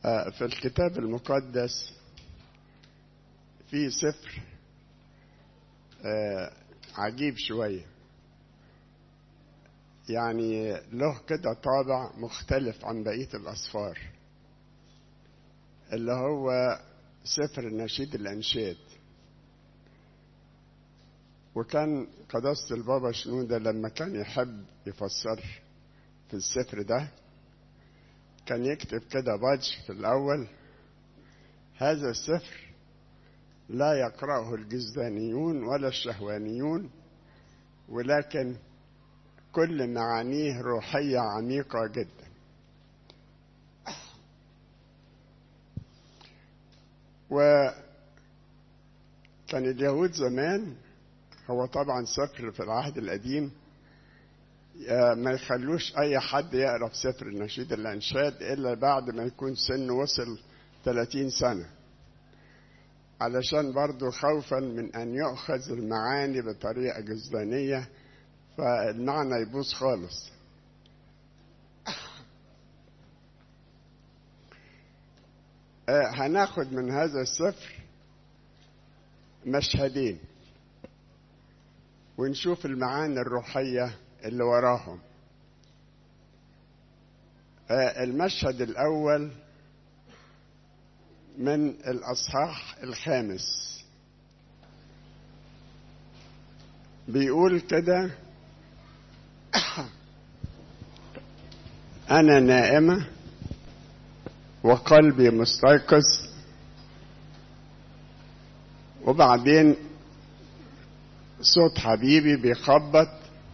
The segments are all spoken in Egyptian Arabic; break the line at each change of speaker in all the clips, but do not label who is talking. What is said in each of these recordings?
في الكتاب المقدس في سفر عجيب شوية يعني له كده طابع مختلف عن بقية الأسفار اللي هو سفر نشيد الأنشاد وكان قداسة البابا شنودة لما كان يحب يفسر في السفر ده كان يكتب كده بادج في الأول هذا السفر لا يقرأه الجزدانيون ولا الشهوانيون ولكن كل معانيه روحية عميقة جدا وكان اليهود زمان هو طبعا سفر في العهد القديم ما يخلوش أي حد يقرأ في سفر النشيد الأنشاد إلا بعد ما يكون سنه وصل 30 سنة علشان برضو خوفا من أن يؤخذ المعاني بطريقة جزدانية فالمعنى يبوظ خالص هناخد من هذا السفر مشهدين ونشوف المعاني الروحية اللي وراهم المشهد الأول من الأصحاح الخامس بيقول كده أنا نائمة وقلبي مستيقظ وبعدين صوت حبيبي بيخبط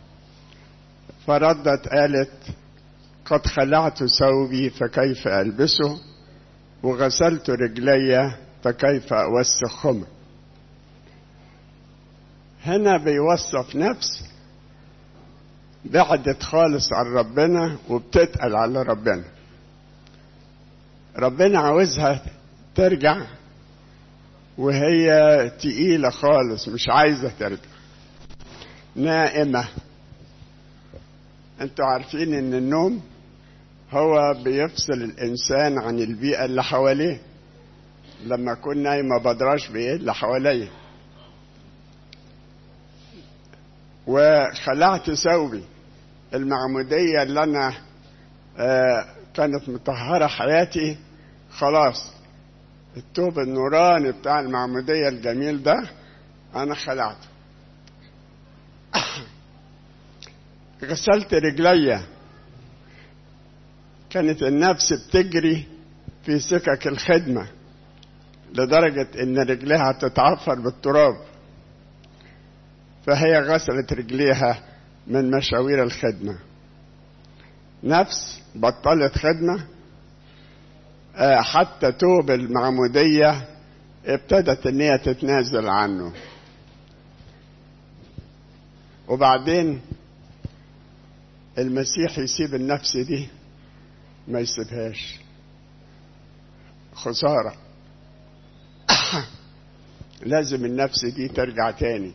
فردت قالت قد خلعت ثوبي فكيف ألبسه وغسلت رجلي فكيف أوسخهما هنا بيوصف نفس بعدت خالص عن ربنا وبتتقل على ربنا ربنا عاوزها ترجع وهي تقيلة خالص مش عايزة ترجع نائمة انتوا عارفين ان النوم هو بيفصل الانسان عن البيئة اللي حواليه لما اكون نايمة بدراش بايه اللي حواليا وخلعت ثوبي المعمودية اللي انا آه كانت مطهرة حياتي خلاص التوب النوراني بتاع المعمودية الجميل ده أنا خلعته غسلت رجلي كانت النفس بتجري في سكك الخدمة لدرجة إن رجليها تتعفر بالتراب فهي غسلت رجليها من مشاوير الخدمة نفس بطلت خدمة حتى توب المعمودية ابتدت ان هي تتنازل عنه وبعدين المسيح يسيب النفس دي ما يسيبهاش خسارة لازم النفس دي ترجع تاني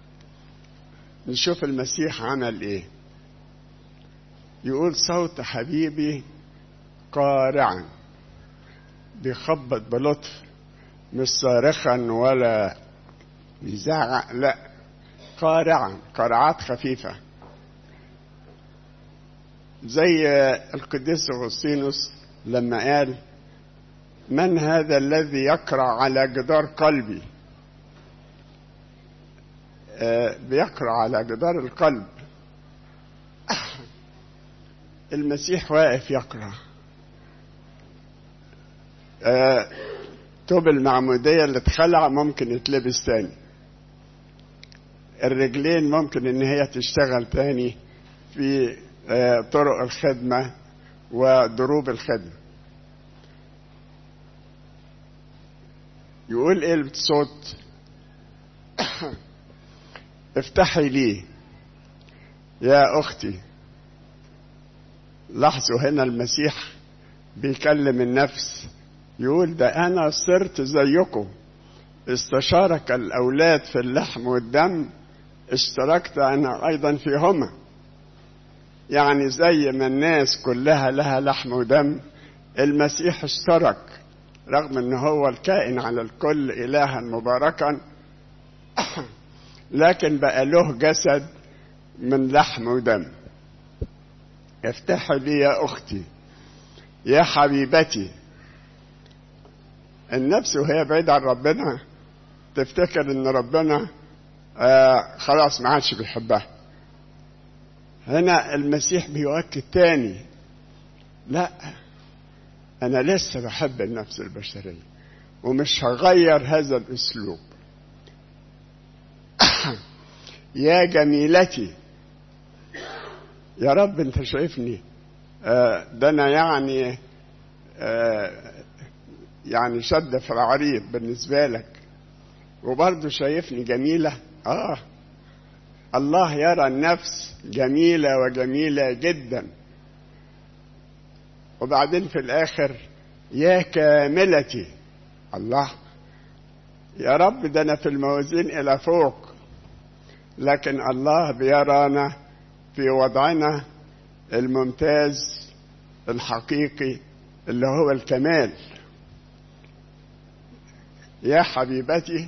نشوف المسيح عمل ايه يقول صوت حبيبي قارعا بيخبط بلطف مش صارخا ولا بيزعق لا قارعا قرعات خفيفة زي القديس أغسطينوس لما قال من هذا الذي يقرع على جدار قلبي بيقرع على جدار القلب المسيح واقف يقرأ آه توب المعمودية اللي اتخلع ممكن يتلبس تاني الرجلين ممكن ان هي تشتغل تاني في آه طرق الخدمة ودروب الخدمة يقول ايه الصوت افتحي لي يا اختي لاحظوا هنا المسيح بيكلم النفس يقول ده انا صرت زيكم استشارك الاولاد في اللحم والدم اشتركت انا ايضا فيهما يعني زي ما الناس كلها لها لحم ودم المسيح اشترك رغم ان هو الكائن على الكل الها مباركا لكن بقى له جسد من لحم ودم افتحي لي يا اختي يا حبيبتي النفس وهي بعيدة عن ربنا تفتكر ان ربنا آه خلاص ما عادش بيحبها هنا المسيح بيؤكد تاني لا انا لسه بحب النفس البشرية ومش هغير هذا الاسلوب يا جميلتي يا رب انت شايفني آه ده انا يعني آه يعني شد في العريض بالنسبة لك وبرضه شايفني جميلة اه الله يرى النفس جميلة وجميلة جدا وبعدين في الآخر يا كاملتي الله يا رب ده أنا في الموازين إلى فوق لكن الله بيرانا في وضعنا الممتاز الحقيقي اللي هو الكمال يا حبيبتي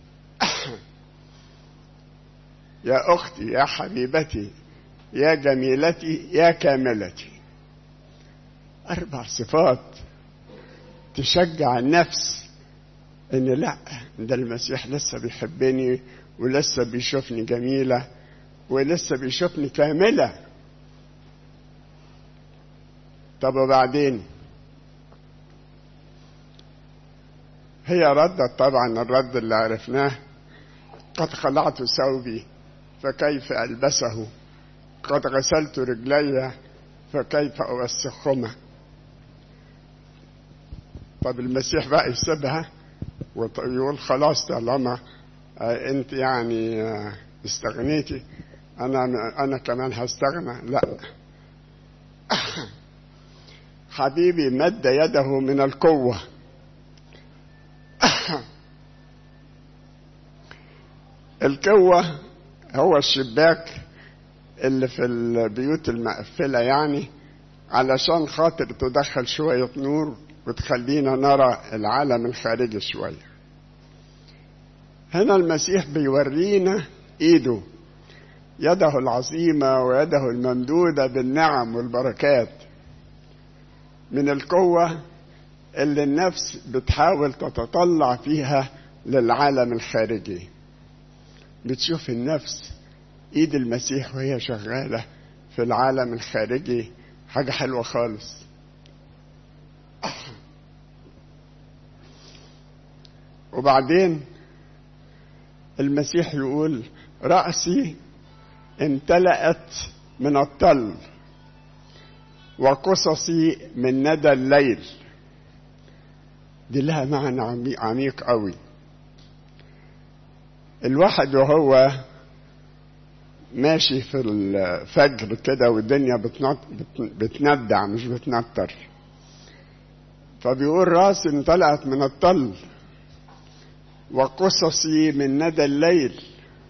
يا أختي يا حبيبتي يا جميلتي يا كاملتي أربع صفات تشجع النفس إن لا ده المسيح لسه بيحبني ولسه بيشوفني جميلة ولسه بيشوفني كاملة طب وبعدين هي ردت طبعا الرد اللي عرفناه قد خلعت ثوبي فكيف ألبسه قد غسلت رجلي فكيف أوسخهما طب المسيح بقى يسيبها ويقول خلاص طالما انت يعني استغنيتي انا انا كمان هستغنى لا حبيبي مد يده من القوه القوه هو الشباك اللي في البيوت المقفله يعني علشان خاطر تدخل شويه نور وتخلينا نرى العالم الخارجي شويه هنا المسيح بيورينا ايده يده العظيمه ويده الممدوده بالنعم والبركات من القوه اللي النفس بتحاول تتطلع فيها للعالم الخارجي بتشوف النفس ايد المسيح وهي شغاله في العالم الخارجي حاجه حلوه خالص وبعدين المسيح يقول رأسي امتلأت من الطل وقصصي من ندى الليل دي لها معنى عميق قوي الواحد وهو ماشي في الفجر كده والدنيا بتندع مش بتنطر فبيقول راسي امتلأت من الطل وقصصي من ندى الليل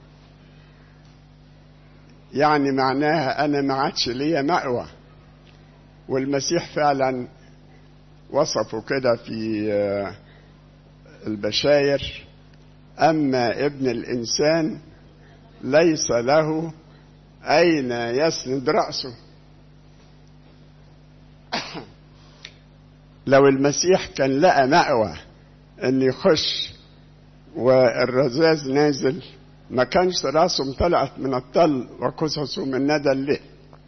يعني معناها انا ما عادش ليا مأوى والمسيح فعلا وصفه كده في البشاير اما ابن الانسان ليس له اين يسند راسه لو المسيح كان لقى مأوى ان يخش والرذاذ نازل ما كانش راسه امتلأت من الطل وقصصه من ندى الليل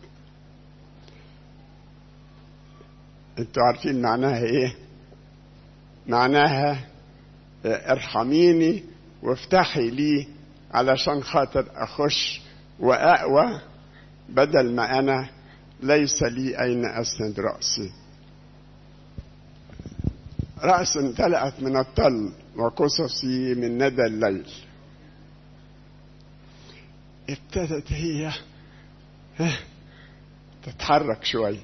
انتوا عارفين معناها ايه معناها ارحميني وافتحي لي علشان خاطر اخش واقوى بدل ما انا ليس لي اين اسند راسي رأس امتلأت من الطل وقصصي من ندى الليل ابتدت هي تتحرك شوي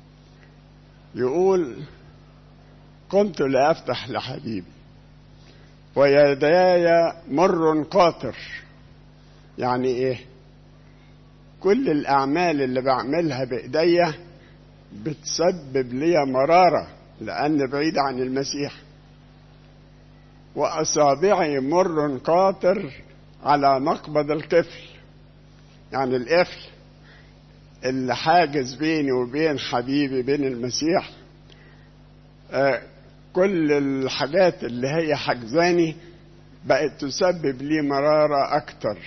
يقول قمت لأفتح لحبيبي ويداي مر قاطر يعني ايه كل الأعمال اللي بعملها بإيديا بتسبب لي مرارة لأن بعيد عن المسيح وأصابعي مر قاطر على مقبض القفل يعني القفل اللي حاجز بيني وبين حبيبي بين المسيح آه كل الحاجات اللي هي حجزاني بقت تسبب لي مرارة أكتر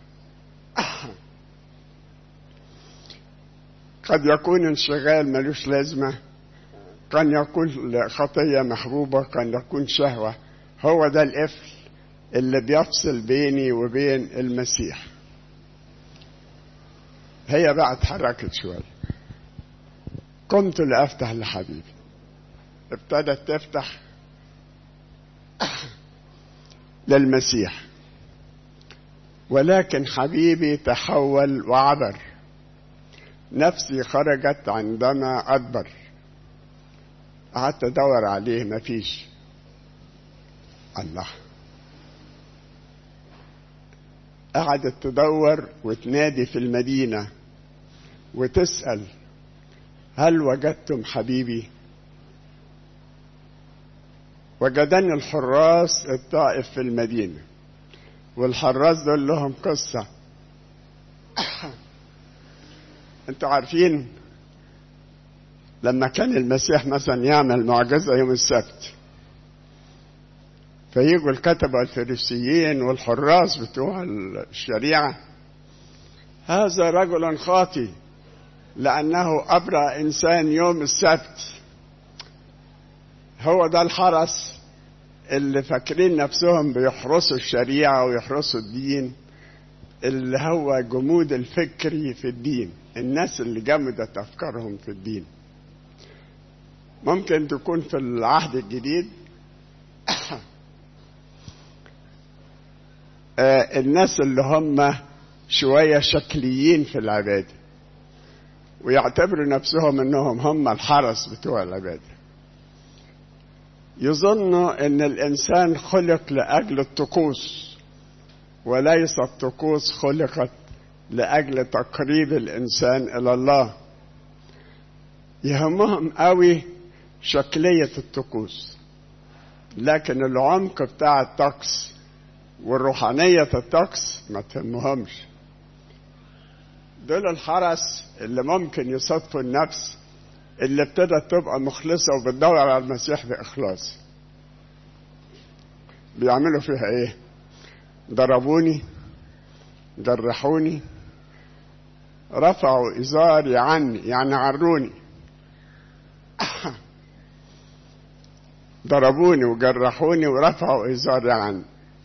قد يكون انشغال ملوش لازمة قد يكون خطية محبوبة قد يكون شهوة هو ده القفل اللي بيفصل بيني وبين المسيح هي بقى اتحركت شوية قمت لأفتح لحبيبي ابتدت تفتح للمسيح ولكن حبيبي تحول وعبر نفسي خرجت عندما أدبر قعدت أدور عليه مفيش الله قعدت تدور وتنادي في المدينة وتسأل هل وجدتم حبيبي وجدني الحراس الطائف في المدينة والحراس دول لهم قصة انتوا عارفين لما كان المسيح مثلا يعمل معجزة يوم السبت فيجوا الكتبة الفريسيين والحراس بتوع الشريعة هذا رجل خاطي لأنه أبرأ إنسان يوم السبت هو ده الحرس اللي فاكرين نفسهم بيحرسوا الشريعة ويحرسوا الدين اللي هو جمود الفكري في الدين الناس اللي جمدت أفكارهم في الدين ممكن تكون في العهد الجديد الناس اللي هم شوية شكليين في العبادة ويعتبروا نفسهم انهم هم الحرس بتوع العبادة يظنوا ان الانسان خلق لاجل الطقوس وليس الطقوس خلقت لاجل تقريب الانسان الى الله يهمهم قوي شكلية الطقوس لكن العمق بتاع الطقس والروحانية الطقس ما تهمهمش دول الحرس اللي ممكن يصادفوا النفس اللي ابتدت تبقى مخلصة وبتدور على المسيح بإخلاص بيعملوا فيها ايه ضربوني جرحوني رفعوا إزاري عني يعني عروني ضربوني وجرحوني ورفعوا إزاري عني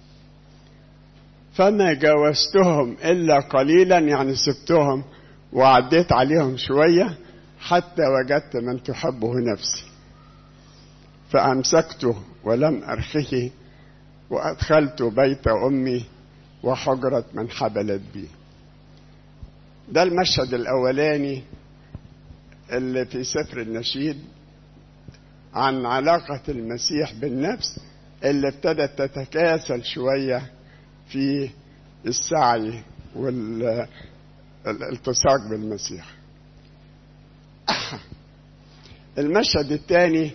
فما جاوزتهم إلا قليلا يعني سبتهم وعديت عليهم شوية حتى وجدت من تحبه نفسي فأمسكته ولم أرخه وأدخلت بيت أمي وحجرة من حبلت بي ده المشهد الأولاني اللي في سفر النشيد عن علاقة المسيح بالنفس اللي ابتدت تتكاسل شوية في السعي والالتصاق بالمسيح المشهد الثاني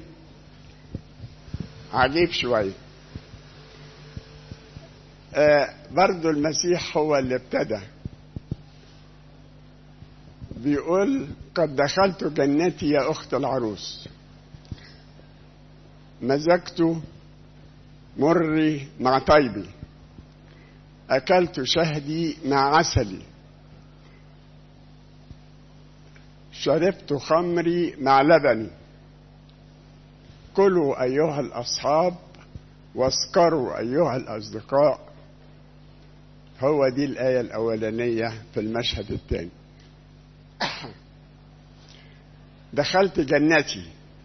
عجيب شوية آه برضو المسيح هو اللي ابتدى بيقول قد دخلت جنتي يا أخت العروس مزجت مري مع طيبي أكلت شهدي مع عسلي شربت خمري مع لبني كلوا أيها الأصحاب واسكروا أيها الأصدقاء هو دي الآية الأولانية في المشهد الثاني دخلت جنتي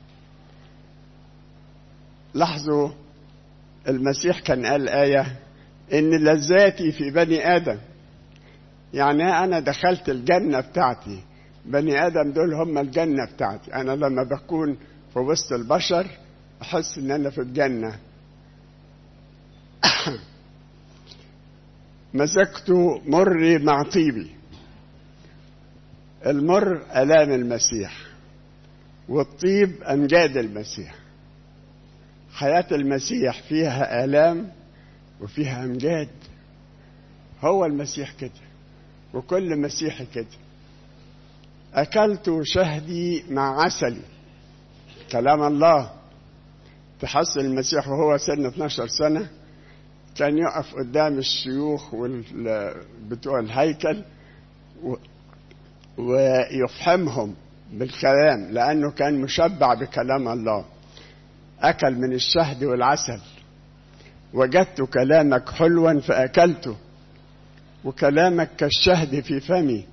لاحظوا المسيح كان قال آية إن لذاتي في بني آدم يعني أنا دخلت الجنة بتاعتي بني آدم دول هم الجنة بتاعتي أنا لما بكون في وسط البشر أحس إن أنا في الجنة مسكت مري مع طيبي المر ألام المسيح والطيب أمجاد المسيح حياة المسيح فيها آلام وفيها أمجاد هو المسيح كده وكل مسيحي كده أكلت شهدي مع عسلي كلام الله تحس المسيح وهو سن 12 سنة كان يقف قدام الشيوخ بتوع الهيكل ويفهمهم بالكلام لأنه كان مشبع بكلام الله أكل من الشهد والعسل وجدت كلامك حلوا فأكلته وكلامك كالشهد في فمي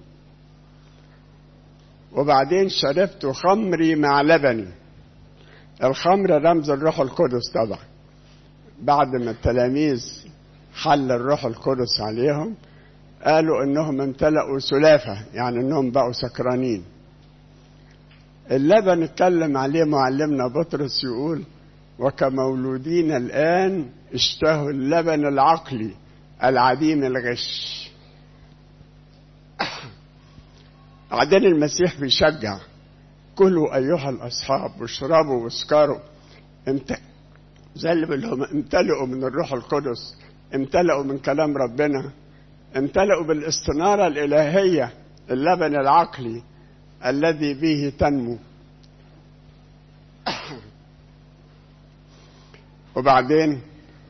وبعدين شربت خمري مع لبني الخمر رمز الروح القدس طبعا بعد ما التلاميذ حل الروح القدس عليهم قالوا انهم امتلأوا سلافة يعني انهم بقوا سكرانين اللبن اتكلم عليه معلمنا بطرس يقول وكمولودين الآن اشتهوا اللبن العقلي العديم الغش بعدين المسيح بيشجع كلوا أيها الأصحاب واشربوا واسكروا امت... زي اللي لهم امتلئوا من الروح القدس امتلئوا من كلام ربنا امتلئوا بالاستنارة الإلهية اللبن العقلي الذي به تنمو وبعدين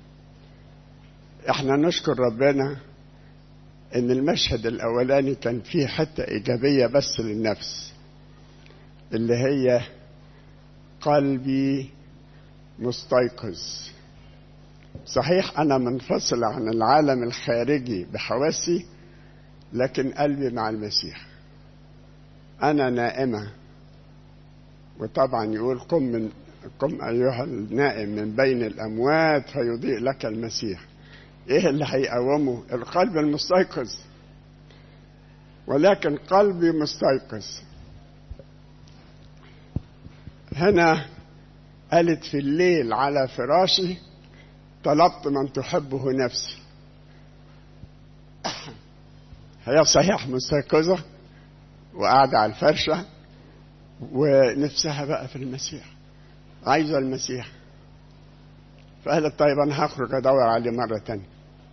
احنا نشكر ربنا ان المشهد الاولاني كان فيه حتة ايجابية بس للنفس اللي هي قلبي مستيقظ صحيح انا منفصل عن العالم الخارجي بحواسي لكن قلبي مع المسيح انا نائمه وطبعا يقول قم من قم ايها النائم من بين الاموات فيضيء لك المسيح ايه اللي هيقومه القلب المستيقظ ولكن قلبي مستيقظ هنا قالت في الليل على فراشي طلبت من تحبه نفسي هي صحيح مستيقظة وقاعدة على الفرشة ونفسها بقى في المسيح عايزة المسيح فقالت طيب أنا هخرج أدور عليه مرة تانية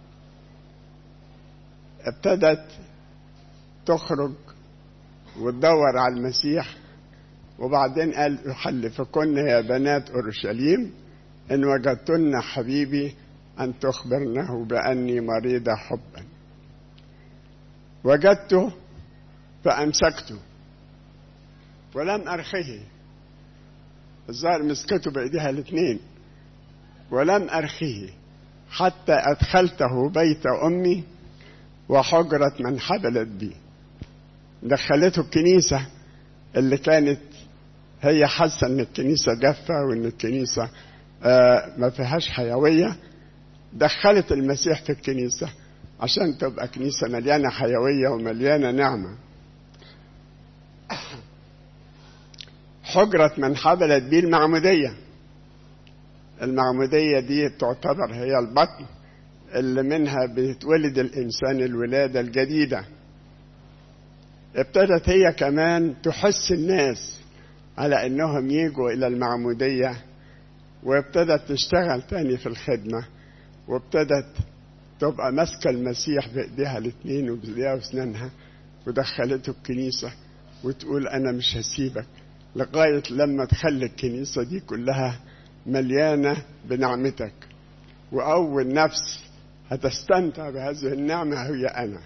ابتدت تخرج وتدور على المسيح وبعدين قال يحلفكن يا بنات أورشليم إن وجدتن حبيبي أن تخبرنه بأني مريضة حبا وجدته فأمسكته ولم أرخه الظاهر مسكته بإيديها الاثنين ولم أرخه حتى أدخلته بيت أمي وحجرة من حبلت بي دخلته الكنيسة اللي كانت هي حاسة إن الكنيسة جافة وإن الكنيسة آه ما فيهاش حيوية دخلت المسيح في الكنيسة عشان تبقى كنيسة مليانة حيوية ومليانة نعمة حجرة من حبلت بيه المعمودية المعمودية دي تعتبر هي البطن اللي منها بيتولد الإنسان الولادة الجديدة ابتدت هي كمان تحس الناس على انهم يجوا الى المعمودية وابتدت تشتغل تاني في الخدمة وابتدت تبقى ماسكة المسيح بإيديها الاتنين وبإيديها وأسنانها ودخلته الكنيسة وتقول أنا مش هسيبك لغاية لما تخلي الكنيسة دي كلها مليانة بنعمتك وأول نفس هتستمتع بهذه النعمة هي أنا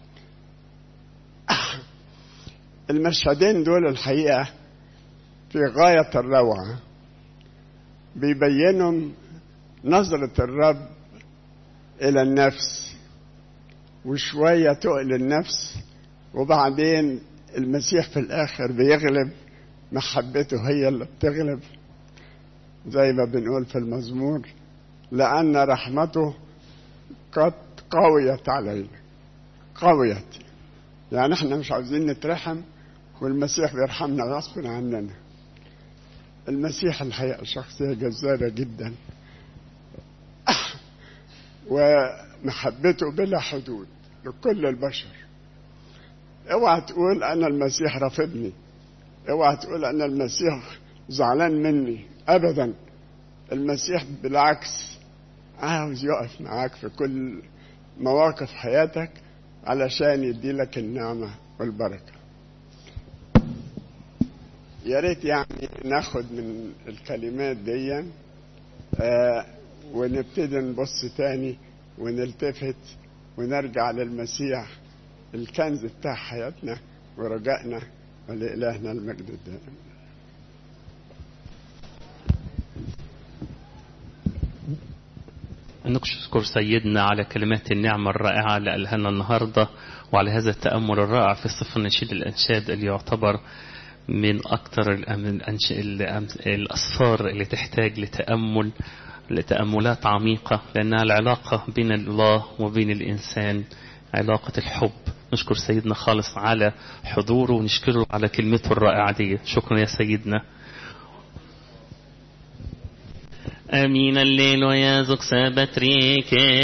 المشهدين دول الحقيقة في غاية الروعة بيبينوا نظرة الرب إلى النفس وشوية تقل النفس وبعدين المسيح في الآخر بيغلب محبته هي اللي بتغلب زي ما بنقول في المزمور لأن رحمته قد قويت علينا قويت يعني احنا مش عاوزين نترحم والمسيح بيرحمنا غصب عننا المسيح الحقيقة شخصية جذابة جدا ومحبته بلا حدود لكل البشر اوعى تقول انا المسيح رافضني اوعى تقول أن المسيح زعلان مني أبدا المسيح بالعكس عاوز يقف معاك في كل مواقف حياتك علشان يديلك النعمة والبركة يا ريت يعني ناخد من الكلمات دي آه ونبتدي نبص تاني ونلتفت ونرجع للمسيح الكنز بتاع حياتنا ورجائنا ولإلهنا المجد الدائم
نشكر سيدنا على كلمات النعمة الرائعة اللي قالها لنا النهاردة وعلى هذا التأمل الرائع في صف النشيد الأنشاد اللي يعتبر من أكثر الأسفار اللي تحتاج لتأمل لتأملات عميقة لأنها العلاقة بين الله وبين الإنسان علاقة الحب نشكر سيدنا خالص على حضوره ونشكره على كلمته الرائعة دي شكرا يا سيدنا أمين الليل ويا زكسة بتريك